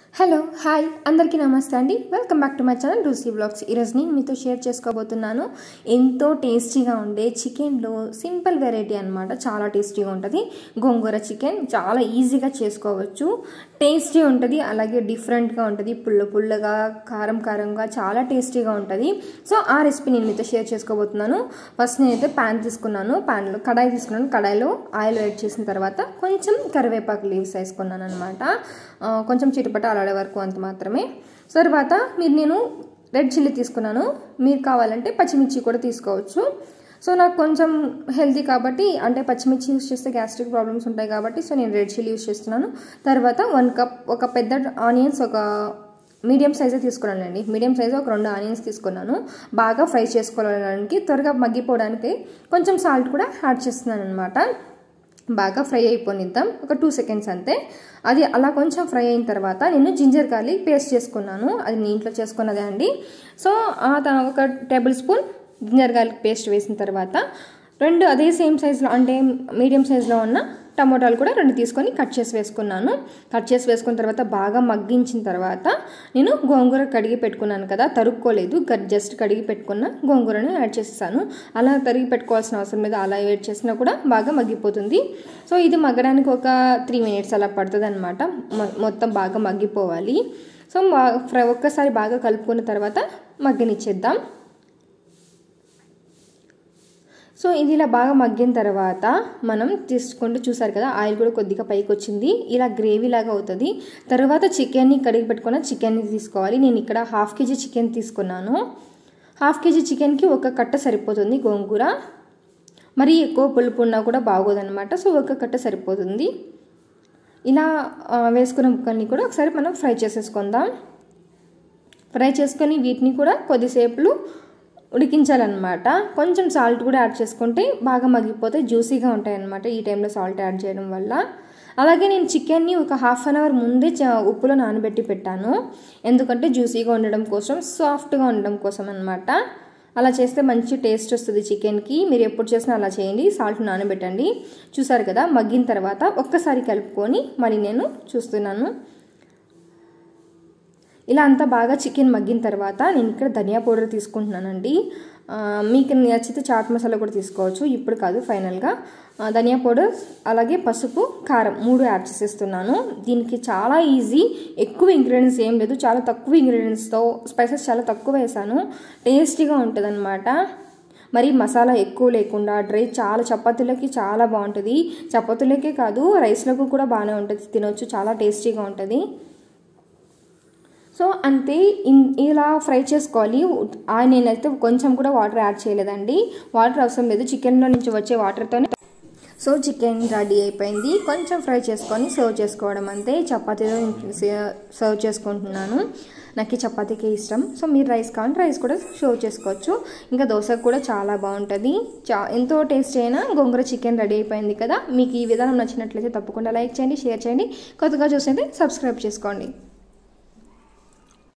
hello hi అందరికీ నమస్తే అండి welcome back to my channel Roosi blogs ఈరోజు నేను మీతో షేర్ చేసుకోబోతున్నాను ఎంతో టేస్టీగా ఉండే చికెన్లో సింపుల్ వెరైటీ అనమాట చాలా టేస్టీగా ఉంటుంది గోంగూర చికెన్ చాలా ఈజీగా చేసుకోవచ్చు టేస్టీ ఉంటుంది అలాగే డిఫరెంట్గా ఉంటుంది పుల్ల పుల్లగా కారం కారంగా చాలా టేస్టీగా ఉంటుంది సో ఆ రెసిపీ నేను మీతో షేర్ చేసుకోబోతున్నాను ఫస్ట్ నేనైతే ప్యాన్ తీసుకున్నాను ప్యాన్లో కడాయి తీసుకున్నాను కడాయిలో ఆయిల్ వేడి చేసిన తర్వాత కొంచెం కరివేపాకు లీవ్స్ వేసుకున్నాను అనమాట కొంచెం చిటపట అలాడే వరకు అంత మాత్రమే తర్వాత మీరు నేను రెడ్ చిల్లీ తీసుకున్నాను మీరు కావాలంటే పచ్చిమిర్చి కూడా తీసుకోవచ్చు సో నాకు కొంచెం హెల్తీ కాబట్టి అంటే పచ్చిమిర్చి యూస్ చేస్తే గ్యాస్ట్రిక్ ప్రాబ్లమ్స్ ఉంటాయి కాబట్టి సో నేను రెడ్ చిల్లీ యూస్ చేస్తున్నాను తర్వాత వన్ కప్ ఒక పెద్ద ఆనియన్స్ ఒక మీడియం సైజే తీసుకున్నాను అండి మీడియం సైజు ఒక రెండు ఆనియన్స్ తీసుకున్నాను బాగా ఫ్రై చేసుకోవడానికి త్వరగా మగ్గిపోవడానికి కొంచెం సాల్ట్ కూడా యాడ్ చేస్తున్నాను అనమాట బాగా ఫ్రై అయిపోనిద్దాం ఒక టూ సెకండ్స్ అంతే అది అలా కొంచెం ఫ్రై అయిన తర్వాత నేను జింజర్ గార్లిక్ పేస్ట్ చేసుకున్నాను అది నేను ఇంట్లో చేసుకున్నదే అండి సో ఒక tablespoon ginger garlic paste వేసిన తర్వాత రెండు అదే సేమ్ సైజులో అంటే మీడియం సైజులో ఉన్న టమోటాలు కూడా రెండు తీసుకొని కట్ చేసి వేసుకున్నాను కట్ చేసి వేసుకున్న తర్వాత బాగా మగ్గించిన తర్వాత నేను గోంగూర కడిగి పెట్టుకున్నాను కదా తరుక్కోలేదు జస్ట్ కడిగి పెట్టుకున్న గోంగూరను యాడ్ చేసేసాను అలా తరిగి పెట్టుకోవాల్సిన అవసరం మీద అలా యాడ్ చేసినా కూడా బాగా మగ్గిపోతుంది సో ఇది మగ్గడానికి ఒక త్రీ మినిట్స్ అలా పడుతుంది అనమాట మొత్తం బాగా మగ్గిపోవాలి సో ఫ్రై ఒక్కసారి బాగా కలుపుకున్న తర్వాత మగ్గనిచ్చేద్దాం సో ఇది ఇలా బాగా మగ్గిన తర్వాత మనం తీసుకుంటూ చూసారు కదా ఆయిల్ కూడా కొద్దిగా పైకి వచ్చింది ఇలా గ్రేవీ లాగా అవుతుంది తర్వాత చికెన్ని కడిగి పెట్టుకున్న చికెన్ని తీసుకోవాలి నేను ఇక్కడ హాఫ్ కేజీ చికెన్ తీసుకున్నాను హాఫ్ కేజీ చికెన్కి ఒక కట్ట సరిపోతుంది గోంగూర మరీ ఎక్కువ పులుపు ఉన్నా కూడా బాగోదన్నమాట సో ఒక కట్ట సరిపోతుంది ఇలా వేసుకున్న ముక్కల్ని కూడా ఒకసారి మనం ఫ్రై చేసేసుకుందాం ఫ్రై చేసుకొని వీటిని కూడా కొద్దిసేపులు ఉడికించాలన్నమాట కొంచెం సాల్ట్ కూడా యాడ్ చేసుకుంటే బాగా మగ్గిపోతే జ్యూసీగా ఉంటాయి అన్నమాట ఈ టైంలో సాల్ట్ యాడ్ చేయడం వల్ల అలాగే నేను చికెన్ని ఒక హాఫ్ అన్ అవర్ ముందే ఉప్పులో నానబెట్టి పెట్టాను ఎందుకంటే జ్యూసీగా ఉండడం కోసం సాఫ్ట్గా ఉండడం కోసం అనమాట అలా చేస్తే మంచి టేస్ట్ వస్తుంది చికెన్కి మీరు ఎప్పుడు చేసినా అలా చేయండి సాల్ట్ నానబెట్టండి చూసారు కదా మగ్గిన తర్వాత ఒక్కసారి కలుపుకొని మరి నేను చూస్తున్నాను ఇలా అంతా బాగా చికెన్ మగ్గిన తర్వాత నేను ఇక్కడ ధనియా పౌడర్ తీసుకుంటున్నానండి మీకు నచ్చితే చాట్ మసాలా కూడా తీసుకోవచ్చు ఇప్పుడు కాదు ఫైనల్గా ధనియా పౌడర్ అలాగే పసుపు కారం మూడు యాడ్ చేసేస్తున్నాను దీనికి చాలా ఈజీ ఎక్కువ ఇంగ్రీడియంట్స్ ఏం లేదు చాలా తక్కువ ఇంగ్రీడియంట్స్తో స్పైసెస్ చాలా తక్కువ వేసాను టేస్టీగా ఉంటుందన్నమాట మరి మసాలా ఎక్కువ లేకుండా డ్రై చాలా చపాతీలకి చాలా బాగుంటుంది చపాతీలకే కాదు రైస్లకు కూడా బాగానే ఉంటుంది తినొచ్చు చాలా టేస్టీగా ఉంటుంది సో అంతే ఇలా ఫ్రై చేసుకోవాలి నేనైతే కొంచెం కూడా వాటర్ యాడ్ చేయలేదండి వాటర్ అవసరం లేదు చికెన్లో నుంచి వచ్చే వాటర్తోనే సో చికెన్ రెడీ అయిపోయింది కొంచెం ఫ్రై చేసుకొని సర్వ్ చేసుకోవడం అంతే చపాతీలో సర్వ్ చేసుకుంటున్నాను నాకు ఈ చపాతీకి ఇష్టం సో మీరు రైస్ కావాలంటే రైస్ కూడా సర్వ్ చేసుకోవచ్చు ఇంకా దోశకు కూడా చాలా బాగుంటుంది చా ఎంతో టేస్ట్ అయినా గోంగూర చికెన్ రెడీ అయిపోయింది కదా మీకు ఈ విధానం నచ్చినట్లయితే తప్పకుండా లైక్ చేయండి షేర్ చేయండి కొత్తగా చూసినట్లయితే సబ్స్క్రైబ్ చేసుకోండి